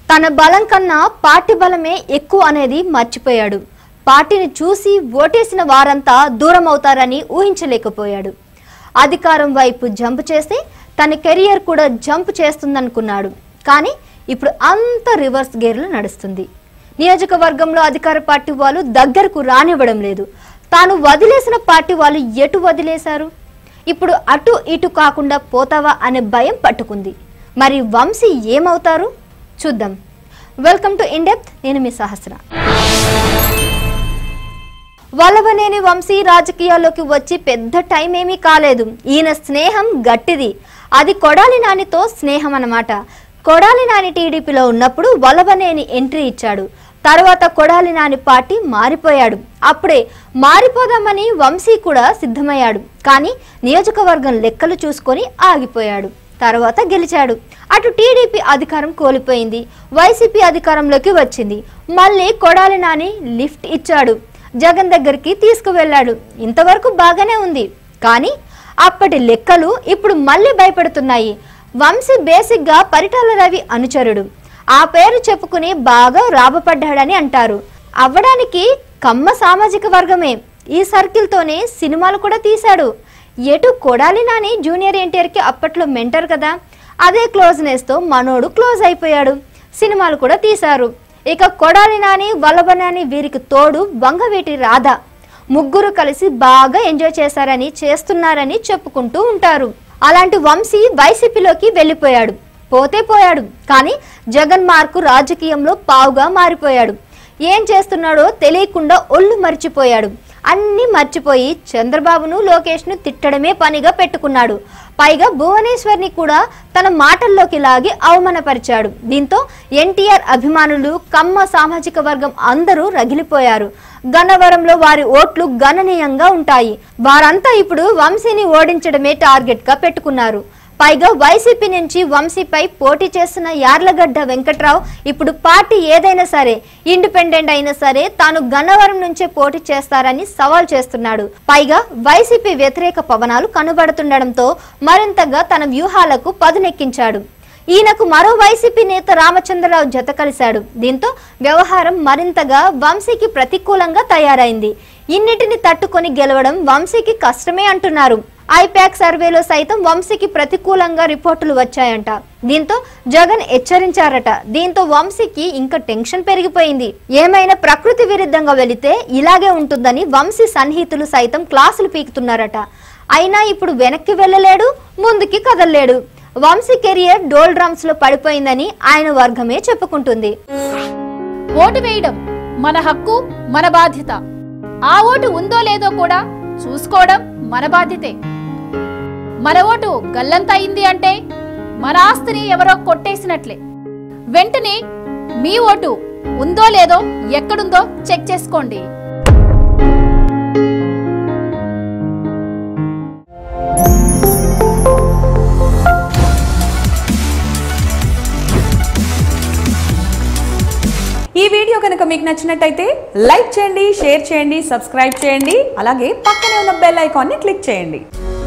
తన బలం కన్నా పార్టీ బలమే ఎక్కువ అనేది మర్చిపోయాడు పార్టీని చూసి ఓటేసిన వారంతా దూరం అవుతారని ఊహించలేకపోయాడు అధికారం వైపు జంప్ చేస్తే తన కెరియర్ కూడా జంప్ చేస్తుందనుకున్నాడు కానీ ఇప్పుడు అంత రివర్స్ గేర్లో నడుస్తుంది నియోజకవర్గంలో అధికార పార్టీ వాళ్ళు దగ్గరకు రానివ్వడం లేదు తాను వదిలేసిన పార్టీ వాళ్ళు ఎటు వదిలేశారు ఇప్పుడు అటు ఇటు కాకుండా పోతావా అనే భయం పట్టుకుంది మరి వంశీ ఏమవుతారు చూద్దాం వెల్కమ్ టు ఇండెప్త్ నేను మీ సహస్ర వల్లభనేని వంశీ రాజకీయాల్లోకి వచ్చి పెద్ద టైం ఏమీ కాలేదు ఈయన స్నేహం గట్టిది అది కొడాలి నానితో స్నేహం అన్నమాట కొడాలి నాని టీడీపీలో ఉన్నప్పుడు వల్లభనేని ఎంట్రీ ఇచ్చాడు తర్వాత కొడాలి నాని పార్టీ మారిపోయాడు అప్పుడే మారిపోదామని వంశీ కూడా సిద్ధమయ్యాడు కానీ నియోజకవర్గం లెక్కలు చూసుకొని ఆగిపోయాడు తర్వాత గెలిచాడు అటు టీడీపీ అధికారం కోల్పోయింది వైసీపీ అధికారంలోకి వచ్చింది మళ్ళీ కొడాలి నాని లిఫ్ట్ ఇచ్చాడు జగన్ దగ్గరికి తీసుకువెళ్ళాడు ఇంతవరకు బాగానే ఉంది కానీ అప్పటి లెక్కలు ఇప్పుడు మళ్ళీ భయపెడుతున్నాయి వంశీ బేసిక్గా పరిటాల రవి అనుచరుడు ఆ పేరు చెప్పుకుని బాగా రాబపడ్డాడని అంటారు అవ్వడానికి కమ్మ సామాజిక వర్గమే ఈ సర్కిల్తోనే సినిమాలు కూడా తీశాడు ఎటు కొడాలి నాని జూనియర్ ఎన్టీఆర్కి అప్పట్లో మెంటర్ కదా అదే క్లోజ్నెస్తో మనోడు క్లోజ్ అయిపోయాడు సినిమాలు కూడా తీశారు ఇక కొడాలి నాని వల్లభ నాని వీరికి తోడు వంగవీటి రాధ ముగ్గురు కలిసి బాగా ఎంజాయ్ చేశారని చేస్తున్నారని చెప్పుకుంటూ ఉంటారు అలాంటి వంశీ వైసీపీలోకి వెళ్ళిపోయాడు పోతే పోయాడు కానీ జగన్ మార్కు రాజకీయంలో పావుగా మారిపోయాడు ఏం చేస్తున్నాడో తెలియకుండా ఒళ్ళు మర్చిపోయాడు అన్ని మర్చిపోయి చంద్రబాబును లోకేష్ను తిట్టడమే పనిగా పెట్టుకున్నాడు పైగా భువనేశ్వర్ని కూడా తన మాటల్లోకి లాగి అవమానపరిచాడు దీంతో ఎన్టీఆర్ అభిమానులు కమ్మ సామాజిక వర్గం అందరూ రగిలిపోయారు గన్నవరంలో వారి ఓట్లు గణనీయంగా ఉంటాయి వారంతా ఇప్పుడు వంశీని ఓడించడమే టార్గెట్ గా పెట్టుకున్నారు పైగా వైసీపీ నుంచి వంశీపై పోటీ చేస్తున్న యార్లగడ్డ వెంకట్రావు ఇప్పుడు పార్టీ ఏదైనా సరే ఇండిపెండెంట్ అయినా సరే తాను గన్నవరం నుంచే పోటీ చేస్తారని సవాల్ చేస్తున్నాడు పైగా వైసీపీ వ్యతిరేక పవనాలు కనబడుతుండడంతో మరింతగా తన వ్యూహాలకు పదునెక్కించాడు ఈయనకు మరో వైసీపీ నేత రామచంద్రరావు జత కలిశాడు దీంతో వ్యవహారం మరింతగా వంశీకి ప్రతికూలంగా తయారైంది ఇన్నిటిని తట్టుకొని గెలవడం వంశీకి కష్టమే అంటున్నారు ఐపాక్ సర్వేలో సైతం వంశీకి ప్రతికూలంగా రిపోర్టులు వచ్చాయంట దీంతో జగన్ హెచ్చరించారట దీంతో వంశీకి ఇంకా టెన్షన్ పెరిగిపోయింది ఏమైనా ప్రకృతి విరుద్ధంగా వెళితే ఇలాగే ఉంటుందని వంశీ సన్నిహితులు సైతం క్లాసులు పీకుతున్నారట అయినా ఇప్పుడు వెనక్కి వెళ్ళలేడు ముందుకి కదలలేడు వంశీ కెరియర్ డోల్ డ్రమ్స్ లో పడిపోయిందని ఆయన వర్గమే చెప్పుకుంటుంది ఓటు వేయడం మన హక్కు మన బాధ్యత ఆ ఓటు ఉందో లేదో కూడా చూసుకోవడం మన బాధ్యతే మన ఓటు గల్లంత అయింది అంటే మన ఆస్తిని ఎవరో కొట్టేసినట్లే వెంటనే మీ ఓటు ఉందో లేదో ఎక్కడుందో చెక్ చేసుకోండి ఈ వీడియో కనుక మీకు నచ్చినట్టయితే లైక్ చేయండి షేర్ చేయండి సబ్స్క్రైబ్ చేయండి అలాగే పక్కనే ఉన్న బెల్ ఐకాన్ని క్లిక్ చేయండి